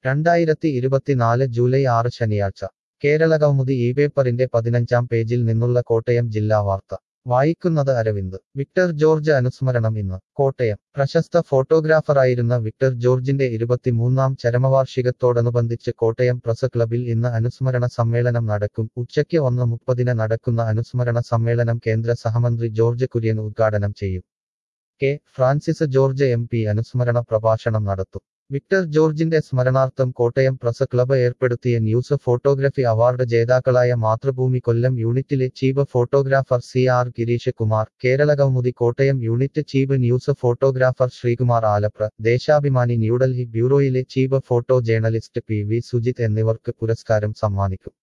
രണ്ടായിരത്തി ഇരുപത്തിനാല് ജൂലൈ ആറ് ശനിയാഴ്ച കേരളകൗമുദി ഈ പേപ്പറിന്റെ പതിനഞ്ചാം പേജിൽ നിന്നുള്ള കോട്ടയം ജില്ലാ വാർത്ത വായിക്കുന്നത് അരവിന്ദ് വിക്ടർ ജോർജ് അനുസ്മരണം ഇന്ന് കോട്ടയം പ്രശസ്ത ഫോട്ടോഗ്രാഫറായിരുന്ന വിക്ടർ ജോർജിന്റെ ഇരുപത്തിമൂന്നാം ചരമവാർഷികത്തോടനുബന്ധിച്ച് കോട്ടയം പ്രസ് ക്ലബിൽ ഇന്ന് അനുസ്മരണ സമ്മേളനം നടക്കും ഉച്ചയ്ക്ക് ഒന്ന് മുപ്പതിന് നടക്കുന്ന അനുസ്മരണ സമ്മേളനം കേന്ദ്ര സഹമന്ത്രി ജോർജ് കുര്യൻ ഉദ്ഘാടനം ചെയ്യും K Francis George M P അനുസ്മരണ പ്രഭാഷണം നടത്തും വിക്ടർ ജോർജിന്റെ സ്മരണാർത്ഥം കോട്ടയം പ്രസ് ക്ലബ്ബ് ഏർപ്പെടുത്തിയ ന്യൂസ് ഫോട്ടോഗ്രഫി അവാർഡ് ജേതാക്കളായ മാതൃഭൂമി കൊല്ലം യൂണിറ്റിലെ chief photographer C R Girish Kumar Keralakaumudi Kottayam unit chief news photographer Sreekumar Alapra Deshabhimani New Delhi ബ്യൂറോയിലെ chief photo journalist P V Sujith എന്നിവർക്ക് പുരസ്കാരം സമ്മാനിക്കും